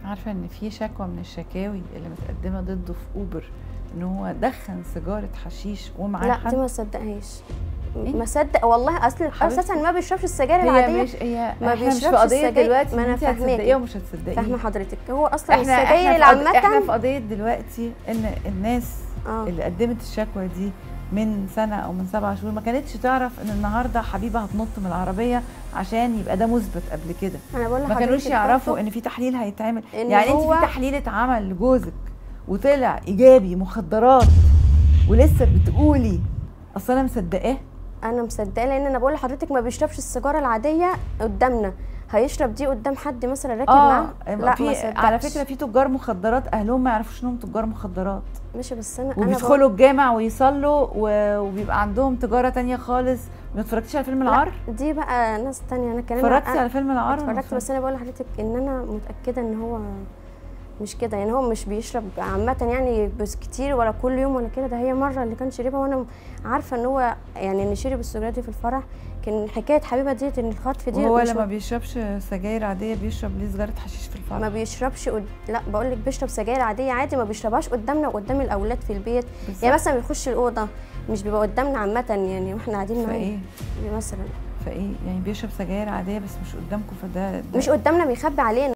عارفه ان في شكوى من الشكاوي اللي متقدمه ضده في اوبر ان هو دخن سيجاره حشيش ومعاه لا حد دي ما صدقهاش إيه؟ ما صدق والله اصل حبيبتي. اساسا ما بيشربش السجاير هي العاديه مش هي ما احنا مش في بيشربش قضيه السجاير. دلوقتي ما أنا انت فاهماكي. هتصدقيها ومش هتصدقيها فاهمه حضرتك هو اصلا احنا السجاير احنا في قض- احنا في العامه قضيه دلوقتي ان الناس اه اللي قدمت الشكوى دي من سنه او من سبع شهور ما كانتش تعرف ان النهارده حبيبه هتنط من العربيه عشان يبقى ده مثبت قبل كده انا بقول ما لحضرتك كانوش يعرفوا برضه ان في تحليل هيتعمل إن يعني انت هو- في تحليل اتعمل لجوزك وطلع ايجابي مخدرات ولسه بتقولي اصل انا مصدقاه انا مصدقه لان انا بقول لحضرتك ما بيشربش السيجاره العاديه قدامنا هيشرب دي قدام حد مثلا راكب معاه لا ما في على صدقش. فكره في تجار مخدرات اهلهم ما يعرفوش انهم تجار مخدرات ماشي بس انا انا بقول- وبيدخلوا الجامع ويصلوا و- وبيبقى عندهم تجاره تانية خالص ما اتفرجتيش على فيلم لا، العار دي بقى ناس تانية انا كلامي اتفرجتي على فيلم العار ولا ما اتفرجت بس انا بقول لحضرتك ان انا متاكده ان هو مش كده يعني هو مش بيشرب عامة يعني بس كتير ولا كل يوم ولا كده ده هي مرة اللي كان شربها وانا عارفة ان هو يعني ان شرب السجاير دي في الفرح كان حكاية حبيبة ديت ان الخطف دي وهو مش لما بيشربش سجاير عاديه بيشرب ليه سيجاره حشيش في ما الفرح بيشربش قد... لا بقول لك بيشرب سجاير عادية عادي ما بيشربهاش قدامنا وقدام الاولاد في البيت بالظبط. يعني مثلا بيخش الاوضة مش بيبقى قدامنا عامة يعني واحنا قاعدين معاه فايه مثلا فايه يعني بيشرب سجاير عاديه بس مش قدامكم فده ده مش قدامنا بيخبي علينا